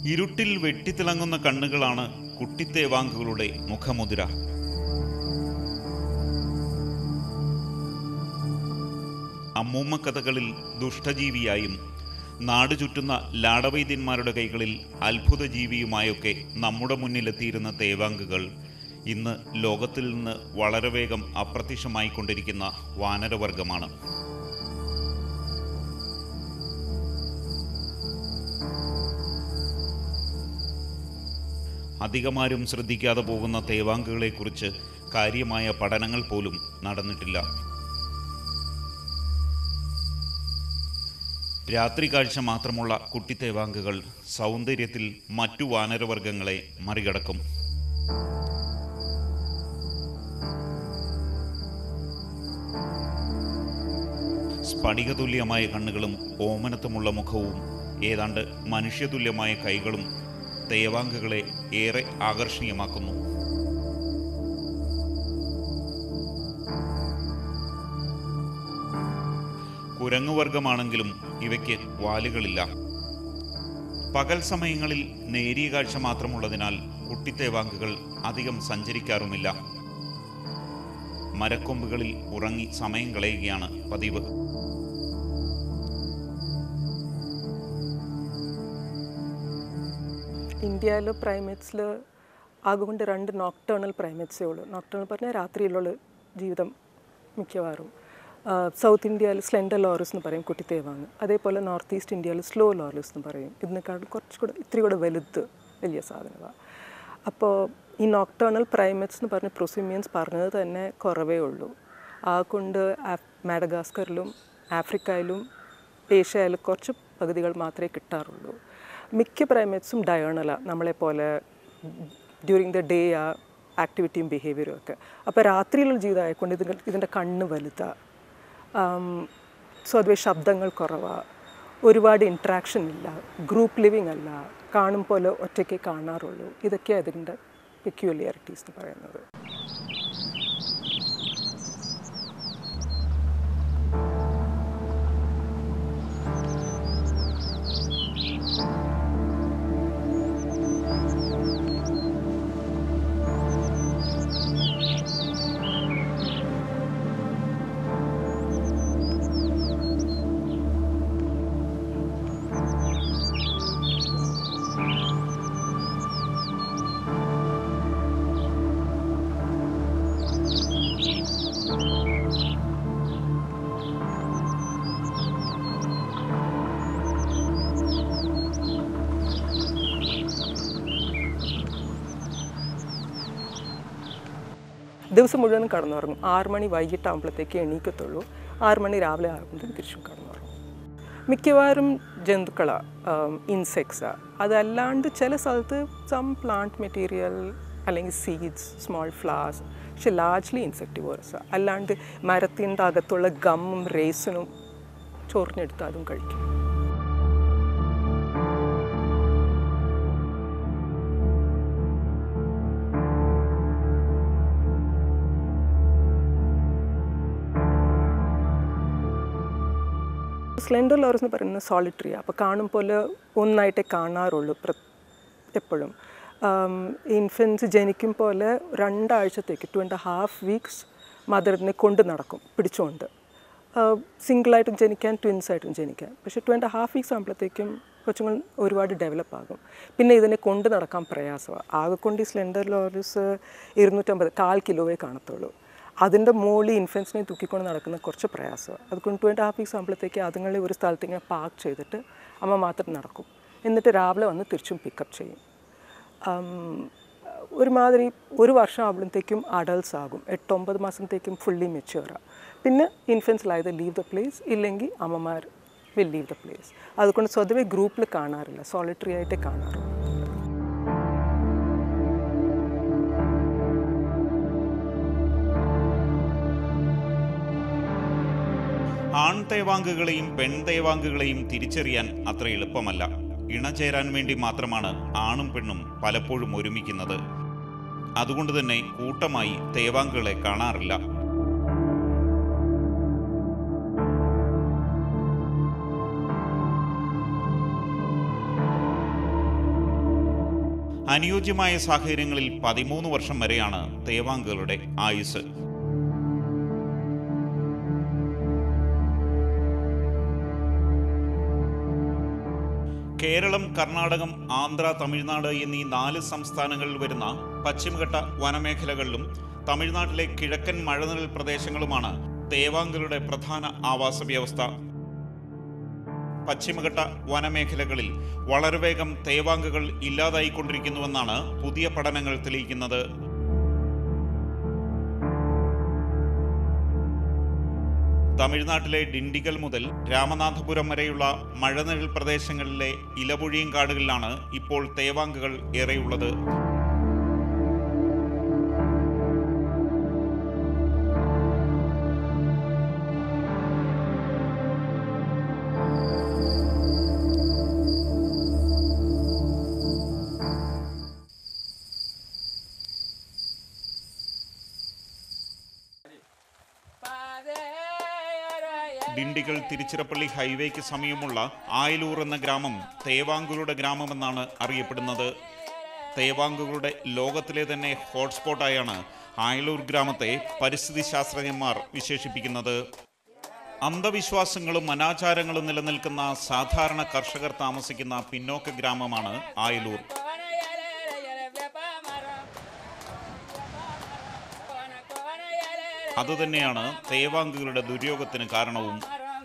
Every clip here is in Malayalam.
ഇരുട്ടിൽ വെട്ടിത്തിളങ്ങുന്ന കണ്ണുകളാണ് കുട്ടിത്തേവാങ്കുകളുടെ മുഖമുദ്ര അമ്മൂമ്മ കഥകളിൽ ദുഷ്ടജീവിയായും നാട് ചുറ്റുന്ന ലാടവൈദ്യന്മാരുടെ കൈകളിൽ അത്ഭുത ജീവിയുമായൊക്കെ നമ്മുടെ മുന്നിലെത്തിയിരുന്ന തേവാങ്കുകൾ ഇന്ന് ലോകത്തിൽ നിന്ന് വളരെ വേഗം അപ്രത്യക്ഷമായിക്കൊണ്ടിരിക്കുന്ന വാനരവർഗമാണ് അധികമാരും ശ്രദ്ധിക്കാതെ പോകുന്ന തേവാങ്കുകളെക്കുറിച്ച് കാര്യമായ പഠനങ്ങൾ പോലും നടന്നിട്ടില്ല രാത്രി കാഴ്ച മാത്രമുള്ള കുട്ടിത്തേവാങ്കുകൾ സൗന്ദര്യത്തിൽ മറ്റു വാനരവർഗങ്ങളെ മറികടക്കും സ്ഫടികതുല്യമായ കണ്ണുകളും ഓമനത്വമുള്ള മുഖവും ഏതാണ്ട് മനുഷ്യതുല്യമായ കൈകളും തേവാങ്കുകളെ ഏറെ ആകർഷണീയമാക്കുന്നു കുരങ്ങുവർഗമാണെങ്കിലും ഇവയ്ക്ക് വാലുകളില്ല പകൽ സമയങ്ങളിൽ നേരിയ കാഴ്ച മാത്രമുള്ളതിനാൽ കുട്ടിത്തേവാങ്കുകൾ അധികം സഞ്ചരിക്കാറുമില്ല മരക്കൊമ്പുകളിൽ ഉറങ്ങി സമയം കളയുകയാണ് പതിവ് ഇന്ത്യയിൽ പ്രൈമേറ്റ്സിൽ ആകൊണ്ട് രണ്ട് നോക്ടേണൽ പ്രൈമേറ്റ്സേ ഉള്ളൂ നോക്ടേണൽ പറഞ്ഞാൽ രാത്രിയിലുള്ള ജീവിതം മിക്കവാറും സൗത്ത് ഇന്ത്യയിൽ സ്ലെൻഡർ ലോറസ് എന്ന് പറയും കുട്ടിത്തേവാങ് അതേപോലെ നോർത്ത് ഈസ്റ്റ് ഇന്ത്യയിൽ സ്ലോ ലോറസ് എന്ന് പറയും ഇതിനേക്കാളും കുറച്ചുകൂടെ ഇത്തിരി കൂടെ വലുത് വലിയ സാധനമാണ് അപ്പോൾ ഈ നോക്ടേണൽ പ്രൈമേറ്റ്സ് എന്ന് പറഞ്ഞ പ്രൊസിമിയൻസ് പറഞ്ഞത് തന്നെ കുറവേ ഉള്ളൂ ആ കൊണ്ട് മാഡഗാസ്കറിലും ആഫ്രിക്കയിലും ഏഷ്യയിലും കുറച്ച് പകുതികൾ മാത്രമേ കിട്ടാറുള്ളൂ മിക്ക പ്രൈമേറ്റ്സും ഡയോണലാണ് നമ്മളെപ്പോലെ ഡ്യൂറിങ് ദ ഡേ ആ ആക്ടിവിറ്റിയും ബിഹേവിയറും ഒക്കെ അപ്പോൾ രാത്രിയിലുള്ള ജീവിതം ആയതുകൊണ്ട് ഇതിൻ്റെ ഇതിൻ്റെ കണ്ണ് വലുതാണ് സ്വതവേ ശബ്ദങ്ങൾ കുറവാണ് ഒരുപാട് ഇൻട്രാക്ഷൻ ഇല്ല ഗ്രൂപ്പ് ലിവിങ് അല്ല കാണും പോലെ ഒറ്റയ്ക്ക് കാണാറുള്ളൂ ഇതൊക്കെയാണ് ഇതിൻ്റെ പെക്യുലിയാരിറ്റീസ് എന്ന് പറയുന്നത് ദിവസം മുഴുവൻ കടന്നുറങ്ങും ആറ് മണി വൈകിട്ടാകുമ്പോഴത്തേക്ക് എണീക്കത്തുള്ളൂ ആറ് മണി രാവിലെ ആകുമ്പോഴത്തേക്ക് തിരിച്ചും കടന്നുറങ്ങും മിക്കവാറും ജന്തുക്കളാണ് ഇൻസെക്ട്സാണ് അതല്ലാണ്ട് ചില സ്ഥലത്ത് സം പ്ലാന്റ് മെറ്റീരിയൽ അല്ലെങ്കിൽ സീഡ്സ് സ്മോൾ ഫ്ലവേഴ്സ് പക്ഷെ ലാർജ്ലി ഇൻസെക്ടിവോറസാണ് അല്ലാണ്ട് മരത്തിൻ്റെ അകത്തുള്ള ഗമ്മും റേസിനും ചോറിനെടുത്ത് അതും കഴിക്കും സ്ലെൻഡർ ലോറസ് എന്ന് പറയുന്നത് സോളിറ്ററിയാണ് അപ്പോൾ കാണും പോലെ ഒന്നായിട്ടേ കാണാറുള്ളൂ എപ്പോഴും ഇൻഫൻസ് ജനിക്കും പോലെ രണ്ടാഴ്ചത്തേക്ക് ടു ആൻഡ് ഹാഫ് വീക്സ് മദറിനെ കൊണ്ട് നടക്കും പിടിച്ചുകൊണ്ട് സിംഗിളായിട്ടും ജനിക്കാൻ ട്വിൻസായിട്ടും ജനിക്കാൻ പക്ഷേ ടു ആൻഡ് ഹാഫ് വീക്സ് ആകുമ്പോഴത്തേക്കും കൊച്ചുങ്ങൾ ഒരുപാട് ഡെവലപ്പ് ആകും പിന്നെ ഇതിനെ കൊണ്ട് നടക്കാൻ പ്രയാസമാണ് ആകെ കൊണ്ട് ഈ സ്ലെൻഡർ ലോറസ് ഇരുന്നൂറ്റമ്പത് കാൽ കിലോവേ കാണത്തുള്ളൂ അതിൻ്റെ മുകളിൽ ഇൻഫൻസിനെ തൂക്കിക്കൊണ്ട് നടക്കുന്ന കുറച്ച് പ്രയാസമാണ് അതുകൊണ്ട് ടു ആൻഡ് ഹാഫ് വീക്സ് ആകുമ്പോഴത്തേക്ക് അതുങ്ങളെ ഒരു സ്ഥലത്ത് ഇങ്ങനെ പാർക്ക് ചെയ്തിട്ട് അമ്മ മാത്രം നടക്കും എന്നിട്ട് രാവിലെ വന്ന് തിരിച്ചും പിക്കപ്പ് ചെയ്യും ഒരുമാതിരി ഒരു വർഷം ആകുമ്പോഴത്തേക്കും അഡൾട്ട്സ് ആകും എട്ടൊമ്പത് മാസത്തേക്കും ഫുള്ളി മെച്യൂറാണ് പിന്നെ ഇൻഫൻസിലായത് ലീവ് ദ പ്ലേസ് ഇല്ലെങ്കിൽ അമ്മമാർ വിൽ ലീവ് ദ പ്ലേസ് അതുകൊണ്ട് സ്വതവേ ഗ്രൂപ്പിൽ കാണാറില്ല സോളിറ്ററി ആയിട്ടേ കാണാറുള്ളൂ ആൺതേവാങ്കുകളെയും പെൺതേവാങ്കുകളെയും തിരിച്ചറിയാൻ അത്ര എളുപ്പമല്ല ഇണചേരാൻ വേണ്ടി മാത്രമാണ് ആണും പെണ്ണും പലപ്പോഴും ഒരുമിക്കുന്നത് അതുകൊണ്ട് തന്നെ കൂട്ടമായി തേവാങ്കുകളെ കാണാറില്ല അനുയോജ്യമായ സാഹചര്യങ്ങളിൽ പതിമൂന്ന് വർഷം വരെയാണ് തേവാങ്കുകളുടെ ആയുസ് കേരളം കർണാടകം ആന്ധ്ര തമിഴ്നാട് എന്നീ നാല് സംസ്ഥാനങ്ങളിൽ വരുന്ന പശ്ചിമഘട്ട വനമേഖലകളിലും തമിഴ്നാട്ടിലെ കിഴക്കൻ മഴനിഴൽ പ്രദേശങ്ങളുമാണ് തേവാങ്കുകളുടെ പ്രധാന ആവാസ വ്യവസ്ഥ പശ്ചിമഘട്ട വനമേഖലകളിൽ വളരെ വേഗം തേവാങ്കുകൾ ഇല്ലാതായിക്കൊണ്ടിരിക്കുന്നുവെന്നാണ് പുതിയ പഠനങ്ങൾ തെളിയിക്കുന്നത് തമിഴ്നാട്ടിലെ ഡിണ്ടിഗൽ മുതൽ രാമനാഥപുരം വരെയുള്ള മഴനിഴൽ പ്രദേശങ്ങളിലെ ഇലപൊഴിയും കാടുകളിലാണ് ഇപ്പോൾ തേവാങ്കുകൾ ഏറെയുള്ളത് ഡിണ്ടിഗൽ തിരുച്ചിറപ്പള്ളി ഹൈവേക്ക് സമീപമുള്ള ആയലൂർ എന്ന ഗ്രാമം തേവാങ്കുകളുടെ ഗ്രാമമെന്നാണ് അറിയപ്പെടുന്നത് തേവാങ്കുകളുടെ ലോകത്തിലെ തന്നെ ഹോട്ട്സ്പോട്ടായാണ് ആയലൂർ ഗ്രാമത്തെ പരിസ്ഥിതി ശാസ്ത്രജ്ഞന്മാർ വിശേഷിപ്പിക്കുന്നത് അന്ധവിശ്വാസങ്ങളും അനാചാരങ്ങളും നിലനിൽക്കുന്ന സാധാരണ കർഷകർ താമസിക്കുന്ന പിന്നോക്ക ഗ്രാമമാണ് ആയലൂർ അതുതന്നെയാണ് തേവാങ്കുകളുടെ ദുര്യോഗത്തിന് കാരണവും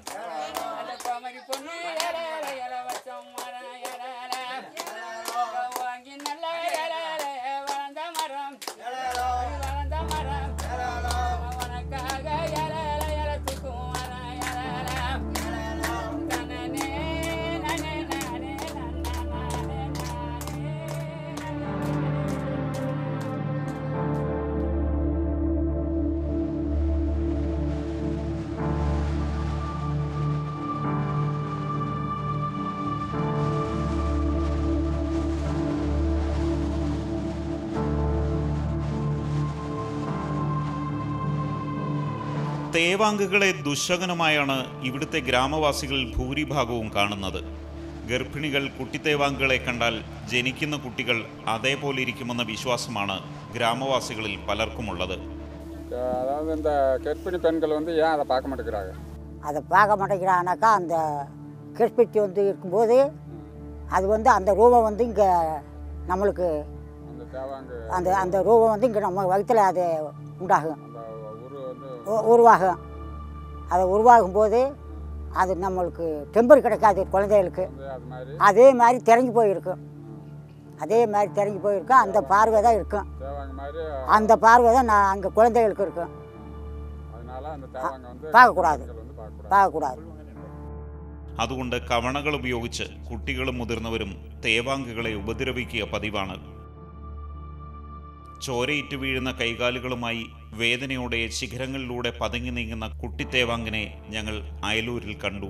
തേവാങ്കുകളെ ദുശകനമായാണ് ഇവിടുത്തെ ഗ്രാമവാസികൾ ഭൂരിഭാഗവും കാണുന്നത് ഗർഭിണികൾ കുട്ടിത്തേവാങ്കുകളെ കണ്ടാൽ ജനിക്കുന്ന കുട്ടികൾ അതേപോലെ ഇരിക്കുമെന്ന വിശ്വാസമാണ് ഗ്രാമവാസികളിൽ പലർക്കുമുള്ളത് அதாவது இந்த கர்ப்பிணி பெண்கள் வந்து ஏன் அதை பார்க்க மாட்டேங்கிறாங்க அதை பார்க்க மாட்டேங்கிறானாக்கா அந்த கிருஷ்பிச்சு வந்து இருக்கும்போது அது வந்து அந்த ரூபம் வந்து இங்கே நம்மளுக்கு அந்த தேவாங்கு அந்த அந்த ரூபம் வந்து இங்கே நம்ம வயிற்றில் அது உண்டாகும் அந்த உரு வந்து உ- உருவாகும் அது உருவாகும் போது அது நம்மளுக்கு டெம்பர் கிடைக்காது குழந்தைகளுக்கு வந்து அது மாதிரி அதே மாதிரி தெரிஞ்சு போயிருக்கும் அதே மாதிரி தெரிஞ்சு போயிருக்கும் அந்த பார்வை தான் இருக்கும் தேவாங்க மாதிரி அந்த பார்வை தான் நான் அங்கே குழந்தைகளுக்கு இருக்கும் அதனால அந்த தேவாங்க வந்து பார்க்கக்கூடாது. பெண்கள் வந்து பார்க்கக்கூடாது பார்க்கக்கூடாது അതുകൊണ്ട് കവണകൾ ഉപയോഗിച്ച് കുട്ടികളും മുതിർന്നവരും തേവാങ്കുകളെ ഉപദ്രവിക്കുക പതിവാണ് ചോരയിട്ട് വീഴുന്ന കൈകാലുകളുമായി വേദനയോടെ ശിഖരങ്ങളിലൂടെ പതുങ്ങി നീങ്ങുന്ന കുട്ടിത്തേവാങ്കിനെ ഞങ്ങൾ അയലൂരിൽ കണ്ടു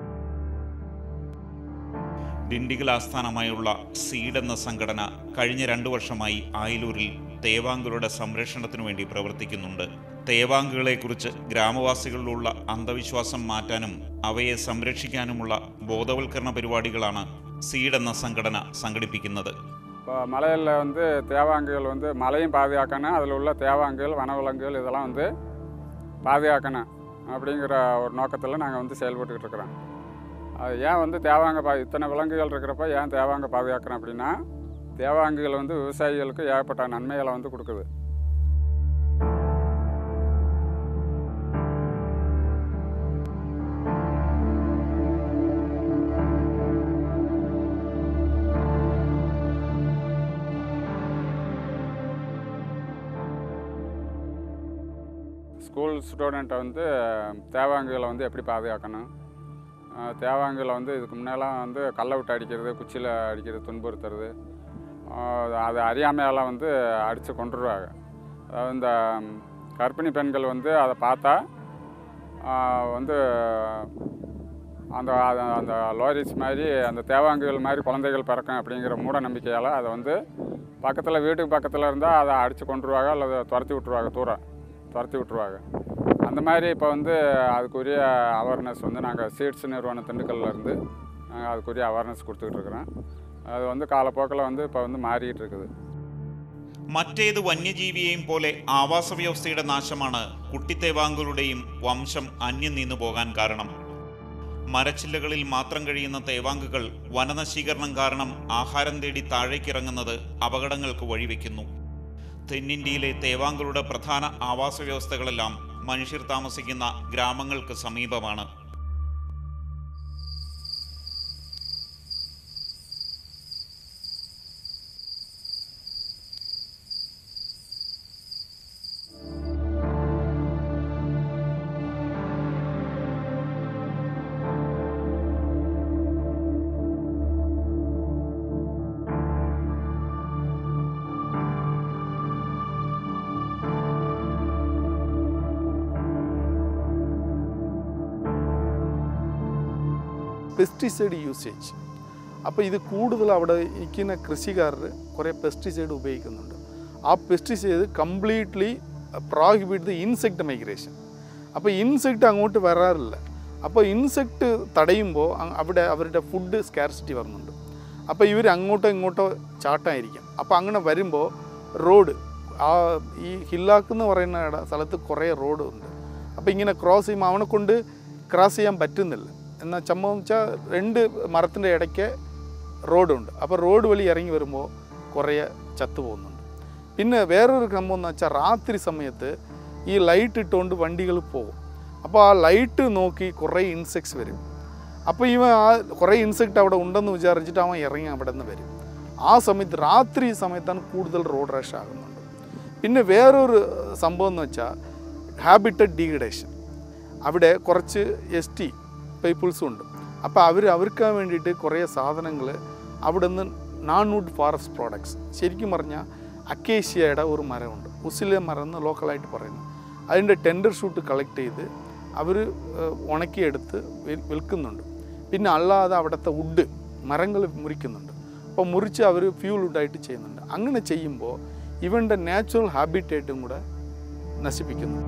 ഡിണ്ടിഗൽ ആസ്ഥാനമായുള്ള സീഡ് എന്ന സംഘടന കഴിഞ്ഞ രണ്ടു വർഷമായി ആയലൂരിൽ തേവാങ്കുകളുടെ സംരക്ഷണത്തിനു വേണ്ടി പ്രവർത്തിക്കുന്നുണ്ട് തേവാങ്കുകളെക്കുറിച്ച് ഗ്രാമവാസികളിലുള്ള അന്ധവിശ്വാസം മാറ്റാനും അവയെ സംരക്ഷിക്കാനുമുള്ള ബോധവൽക്കരണ പരിപാടികളാണ് സീഡ് എന്ന സംഘടന സംഘടിപ്പിക്കുന്നത് இப்போ மலையில் வந்து தேவாங்குகள் வந்து மலையும் பாதுகாக்கணும் அதில் உள்ள தேவாங்குகள் வனவிலங்குகள் இதெல்லாம் வந்து பாதுகாக்கணும் அப்படிங்கிற ஒரு நோக்கத்தில் நாங்கள் வந்து செயல்பட்டுக்கிட்டு இருக்கிறோம் அது ஏன் வந்து தேவாங்க பா இத்தனை விலங்குகள் இருக்கிறப்ப ஏன் தேவாங்க பாதுகாக்கிறோம் அப்படின்னா தேவாங்குகள் வந்து விவசாயிகளுக்கு ஏகப்பட்ட நன்மைகளை வந்து கொடுக்குது ஸ்கூல் ஸ்டூடெண்ட்டை வந்து தேவாங்குகளை வந்து எப்படி பாதுகாக்கணும் அஹ் தேவாங்குகளை வந்து இதுக்கு முன்னெல்லாம் வந்து கல்லை விட்டு அடிக்கிறது குச்சியில் அடிக்கிறது துன்புறுத்துறது அஹ் அது அறியாமையெல்லாம் வந்து அடித்து கொண்டுருவாங்க அதாவது இந்த ம், கர்ப்பிணி பெண்கள் வந்து அதை பார்த்தா அஹ் வந்து அந்த அது- அந்த லோரிஸ் மாதிரி அந்த தேவாங்குகள் மாதிரி குழந்தைகள் பிறக்கும் அப்படிங்கிற மூட நம்பிக்கையால் அதை வந்து பக்கத்தில் வீட்டுக்கு பக்கத்தில் இருந்தால் அதை அடித்து கொண்டுருவாங்க அல்லது துரத்தி விட்ருவாங்க தூரம் துரத்தி விட்ருவாங்க அந்த மாதிரி இப்போ வந்து அதுக்குரிய அவேர்னஸ் வந்து நாங்கள் சீட்ஸ் நிறுவனம் திண்டுக்கல்ல இருந்து நாங்கள் அதுக்குரிய அவேர்னஸ் கொடுத்துக்கிட்டு இருக்கிறோம் அது வந்து காலப்போக்கில் வந்து இப்போ வந்து மாறிக்கிட்டு இருக்குது മറ്റേത് വന്യജീവിയെയും പോലെ ആവാസ വ്യവസ്ഥയുടെ നാശമാണ് കുട്ടിത്തേവാങ്കളുടെയും വംശം അന്യം നിന്നു പോകാൻ കാരണം മരച്ചില്ലകളിൽ മാത്രം കഴിയുന്ന തേവാങ്കുകൾ വനനശീകരണം കാരണം ആഹാരം തേടി താഴേക്കിറങ്ങുന്നത് അപകടങ്ങൾക്ക് വഴിവെക്കുന്നു തെന്നിന്ത്യയിലെ തേവാങ്കളുടെ പ്രധാന ആവാസ വ്യവസ്ഥകളെല്ലാം മനുഷ്യർ താമസിക്കുന്ന ഗ്രാമങ്ങൾക്ക് സമീപമാണ് പെസ്റ്റിസൈഡ് യൂസേജ് അപ്പോൾ ഇത് കൂടുതൽ അവിടെ ഇരിക്കുന്ന കൃഷിക്കാർ കുറേ പെസ്റ്റിസൈഡ് ഉപയോഗിക്കുന്നുണ്ട് ആ pesticide completely prohibit the insect migration അപ്പോൾ ഇൻസെക്റ്റ് അങ്ങോട്ട് വരാറില്ല അപ്പോൾ ഇൻസെക്റ്റ് തടയുമ്പോൾ അ- അവിടെ അവരുടെ ഫുഡ് സ്കാർസിറ്റി വരുന്നുണ്ട് അപ്പോൾ ഇവർ അങ്ങോട്ടോ ഇങ്ങോട്ടോ ചാട്ടായിരിക്കും അപ്പോൾ അങ്ങനെ വരുമ്പോൾ റോഡ് ആ ഈ ഹില്ലാക്ക് എന്ന് പറയുന്ന ഇട സ്ഥലത്ത് കുറേ റോഡ് ഉണ്ട് അപ്പോൾ ഇങ്ങനെ ക്രോസ് ചെയ്യുമ്പോൾ അവനെ കൊണ്ട് ക്രോസ് ചെയ്യാൻ പറ്റുന്നില്ല എന്നാൽ സംഭവം വെച്ചാൽ രണ്ട് മരത്തിൻ്റെ ഇടയ്ക്ക് റോഡുണ്ട് അപ്പോൾ റോഡ് വഴി ഇറങ്ങി വരുമ്പോൾ കുറേ ചത്തു പോകുന്നുണ്ട് പിന്നെ വേറൊരു സംഭവം എന്ന് വെച്ചാൽ രാത്രി സമയത്ത് ഈ ലൈറ്റ് ഇട്ടുകൊണ്ട് വണ്ടികൾ പോകും അപ്പോൾ ആ ലൈറ്റ് നോക്കി കുറേ ഇൻസെക്ട്സ് വരും അപ്പോൾ ഇവൻ ആ കുറേ ഇൻസെക്റ്റ് അവിടെ ഉണ്ടെന്ന് വിചാരിച്ചിട്ട് അവൻ ഇറങ്ങി അവിടെ നിന്ന് വരും ആ സമയത്ത് രാത്രി സമയത്താണ് കൂടുതൽ റോഡ് റഷ് ആകുന്നുണ്ട് പിന്നെ വേറൊരു സംഭവം എന്ന് വെച്ചാൽ ഹാബിറ്റഡ് ഡീഗ്രഡേഷൻ അവിടെ കുറച്ച് എസ് ടി പീപ്പിൾസും ഉണ്ട് അപ്പോൾ അവർ അവർക്ക് വേണ്ടിയിട്ട് കുറേ സാധനങ്ങൾ അവിടെ നിന്ന് നാൺ വുഡ് ഫോറസ്റ്റ് പ്രോഡക്ട്സ് ശരിക്കും പറഞ്ഞാൽ അക്കേഷ്യയുടെ ഒരു മരമുണ്ട് ഉസിലെ മരം എന്ന് ലോക്കലായിട്ട് പറയുന്നു അതിൻ്റെ ടെൻഡർ ഷൂട്ട് കളക്ട് ചെയ്ത് അവർ ഉണക്കിയെടുത്ത് വിൽ- വിൽക്കുന്നുണ്ട് പിന്നെ അല്ലാതെ അവിടുത്തെ വുഡ് മരങ്ങൾ മുറിക്കുന്നുണ്ട് അപ്പോൾ മുറിച്ച് അവർ ഫ്യൂൾ വുഡായിട്ട് ചെയ്യുന്നുണ്ട് അങ്ങനെ ചെയ്യുമ്പോൾ ഇവൻ്റെ നാച്ചുറൽ ഹാബിറ്റേറ്റും കൂടെ നശിപ്പിക്കുന്നു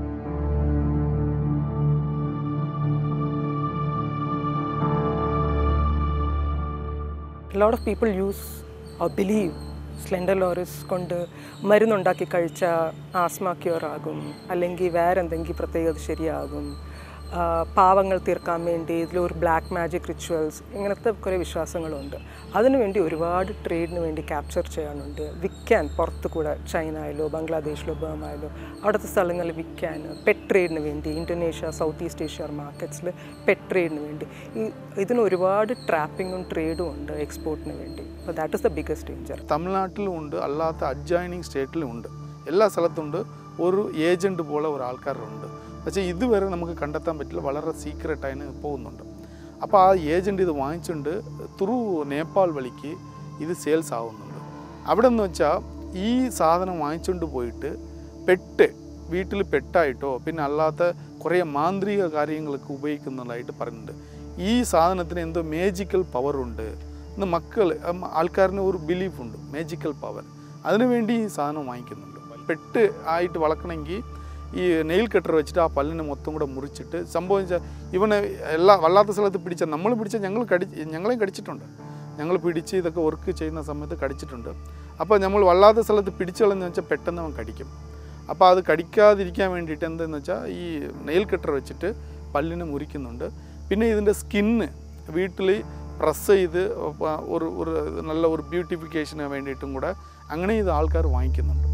A lot of people use or believe slender loris കൊണ്ട് മരുന്നുണ്ടാക്കി കഴിച്ചാൽ ആസ്മ ക്യൂർ ആകും അല്ലെങ്കിൽ വേറെ എന്തെങ്കിലും പ്രത്യേകത ശരിയാകും ആ, പാവങ്ങൾ തീർക്കാൻ വേണ്ടി ഇതിലൊരു ബ്ലാക്ക് മാജിക് റിച്വൽസ് ഇങ്ങനത്തെ കുറേ വിശ്വാസങ്ങളുണ്ട് അതിനുവേണ്ടി ഒരുപാട് ട്രേഡിന് വേണ്ടി ക്യാപ്ചർ ചെയ്യാനുണ്ട് വിൽക്കാൻ പുറത്ത് കൂടെ ചൈനയിലോ ബംഗ്ലാദേശിലോ ബർമയിലോ അവിടുത്തെ സ്ഥലങ്ങളിൽ വിൽക്കാൻ പെറ്റ് ട്രേഡിന് വേണ്ടി ഇന്തോനേഷ്യ സൗത്ത് ഈസ്റ്റ് ഏഷ്യ മാർക്കറ്റ്സിൽ പെറ്റ് ട്രേഡിന് വേണ്ടി ഈ ഇതിന് ഒരുപാട് ട്രാപ്പിങ്ങും ട്രേഡും ഉണ്ട് എക്സ്പോർട്ടിന് വേണ്ടി അപ്പോൾ that is the biggest danger തമിഴ്നാട്ടിലും ഉണ്ട് അല്ലാത്ത അഡ്ജോയിനിങ് സ്റ്റേറ്റിലും ഉണ്ട് എല്ലാ സ്ഥലത്തുണ്ട് ഒരു ഏജൻറ്റ് പോലെ ഒരു ആൾക്കാരുണ്ട് പക്ഷേ ഇതുവരെ നമുക്ക് കണ്ടെത്താൻ പറ്റില്ല വളരെ സീക്രട്ടായിട്ട് പോകുന്നുണ്ട് അപ്പോൾ ആ ഏജൻറ്റ് ഇത് വാങ്ങിച്ചുകൊണ്ട് ത്രൂ നേപ്പാൾ വഴിക്ക് ഇത് സെയിൽസ് ആവുന്നുണ്ട് അവിടെ എന്ന് വെച്ചാൽ ഈ സാധനം വാങ്ങിച്ചുകൊണ്ട് പോയിട്ട് പെട്ട് വീട്ടിൽ പെട്ടായിട്ടോ പിന്നെ അല്ലാത്ത കുറേ മാന്ത്രിക കാര്യങ്ങൾക്ക് ഉപയോഗിക്കുന്നതായിട്ട് പറയുന്നുണ്ട് ഈ സാധനത്തിന് എന്തോ മേജിക്കൽ പവറുണ്ട് എന്ന് മക്കൾ ഉം, ആൾക്കാരിന് ഒരു ബിലീഫുണ്ട് മേജിക്കൽ പവർ അതിനുവേണ്ടി ഈ സാധനം വാങ്ങിക്കുന്നുണ്ട് പെട്ട് ആയിട്ട് വളർക്കണമെങ്കിൽ ഈ നെയിൽ കട്ടർ വെച്ചിട്ട് ആ പല്ലിനെ മൊത്തം കൂടെ മുറിച്ചിട്ട് സംഭവം വെച്ചാൽ ഇവനെ എല്ലാ വല്ലാത്ത സ്ഥലത്ത് പിടിച്ച നമ്മൾ പിടിച്ച ഞങ്ങൾ കടി ഞങ്ങളെയും കടിച്ചിട്ടുണ്ട് ഞങ്ങൾ പിടിച്ച് ഇതൊക്കെ വർക്ക് ചെയ്യുന്ന സമയത്ത് കടിച്ചിട്ടുണ്ട് അപ്പോൾ നമ്മൾ വല്ലാത്ത സ്ഥലത്ത് പിടിച്ചളെന്ന് വെച്ചാൽ പെട്ടെന്ന് അവൻ കടിക്കും അപ്പോൾ അത് കടിക്കാതിരിക്കാൻ വേണ്ടിയിട്ട് എന്തെന്ന് വെച്ചാൽ ഈ നെയിൽ കട്ടർ വെച്ചിട്ട് പല്ലിനെ മുറിക്കുന്നുണ്ട് പിന്നെ ഇതിൻ്റെ സ്കിന്ന് വീട്ടിൽ പ്രസ് ചെയ്ത് ഒരു ഒരു നല്ല ഒരു ബ്യൂട്ടിഫിക്കേഷന് വേണ്ടിയിട്ടും കൂടെ അങ്ങനെ ഇത് ആൾക്കാർ വാങ്ങിക്കുന്നുണ്ട്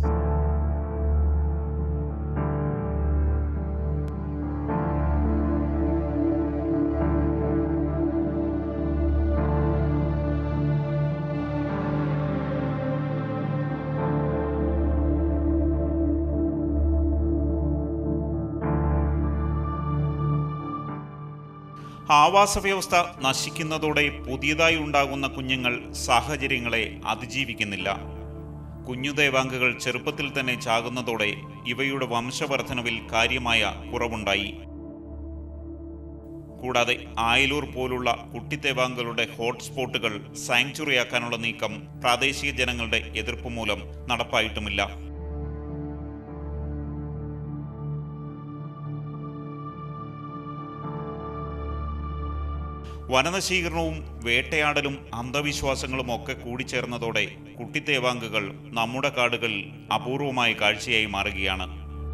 ആവാസ വ്യവസ്ഥ നശിക്കുന്നതോടെ പുതിയതായി ഉണ്ടാകുന്ന കുഞ്ഞുങ്ങൾ സാഹചര്യങ്ങളെ അതിജീവിക്കുന്നില്ല കുഞ്ഞുദേവാംഗകൾ ചെറുപ്പത്തിൽ തന്നെ ചാകുന്നതോടെ ഇവയുടെ വംശവർധനവിൽ കാര്യമായ കുറവുണ്ടായി കൂടാതെ ആയലൂർ പോലുള്ള കുട്ടിത്തേവാങ്കളുടെ ഹോട്ട്സ്പോട്ടുകൾ സാങ്ച്വറിയാക്കാനുള്ള നീക്കം പ്രാദേശിക ജനങ്ങളുടെ എതിർപ്പ് മൂലം നടപ്പായിട്ടുമില്ല വനനശീകരണവും വേട്ടയാടലും അന്ധവിശ്വാസങ്ങളും ഒക്കെ കൂടിച്ചേർന്നതോടെ കുട്ടിത്തേവാങ്കുകൾ നമ്മുടെ കാടുകൾ അപൂർവമായ കാഴ്ചയായി മാറുകയാണ്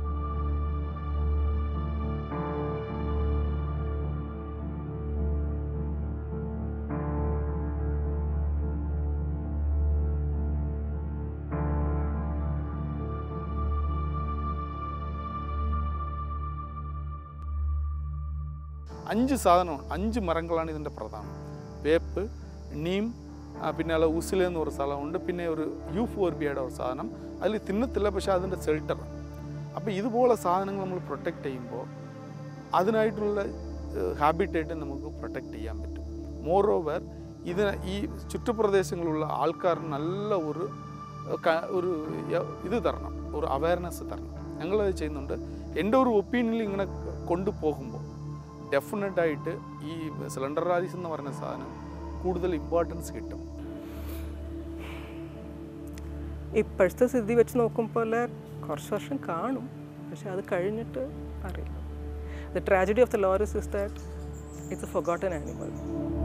അഞ്ച് സാധനമാണ് അഞ്ച് മരങ്ങളാണ് ഇതിൻ്റെ പ്രധാനം വേപ്പ് നീം ആ, പിന്നെ അല്ല ഉസില എന്ന് ഒരു സ്ഥലമുണ്ട് പിന്നെ ഒരു യൂഫോർബിയയുടെ ഒരു സാധനം അതിൽ തിന്നത്തില്ല പക്ഷേ അതിൻ്റെ ഷെൽട്ടറാണ് അപ്പോൾ ഇതുപോലെ സാധനങ്ങൾ നമ്മൾ പ്രൊട്ടക്റ്റ് ചെയ്യുമ്പോൾ അതിനായിട്ടുള്ള ഹാബിറ്റേറ്റ് നമുക്ക് പ്രൊട്ടക്റ്റ് ചെയ്യാൻ പറ്റും മോറോവർ ഇതിന് ഈ ചുറ്റുപ്രദേശങ്ങളിലുള്ള ആൾക്കാർക്ക് നല്ല ഒരു ഏഹ്, ക- ഒരു യ- ഇത് തരണം ഒരു അവയർനെസ് തരണം ഞങ്ങളത് ചെയ്യുന്നുണ്ട് എൻ്റെ ഒരു ഒപ്പീനിയനിൽ ഇങ്ങനെ കൊണ്ടുപോകുമ്പോൾ ഡെഫിനറ്റായിട്ട് ഈ സിലിണ്ടർ റാലീസ് എന്ന് പറഞ്ഞ സാധനം കൂടുതൽ ഇമ്പോർട്ടൻസ് കിട്ടും ഇപ്പോഴത്തെ സ്ഥിതി വെച്ച് നോക്കുമ്പോൾ കുറച്ച് വർഷം കാണും പക്ഷെ അത് കഴിഞ്ഞിട്ട് അറിയില്ല the tragedy of the loris is that it's a forgotten animal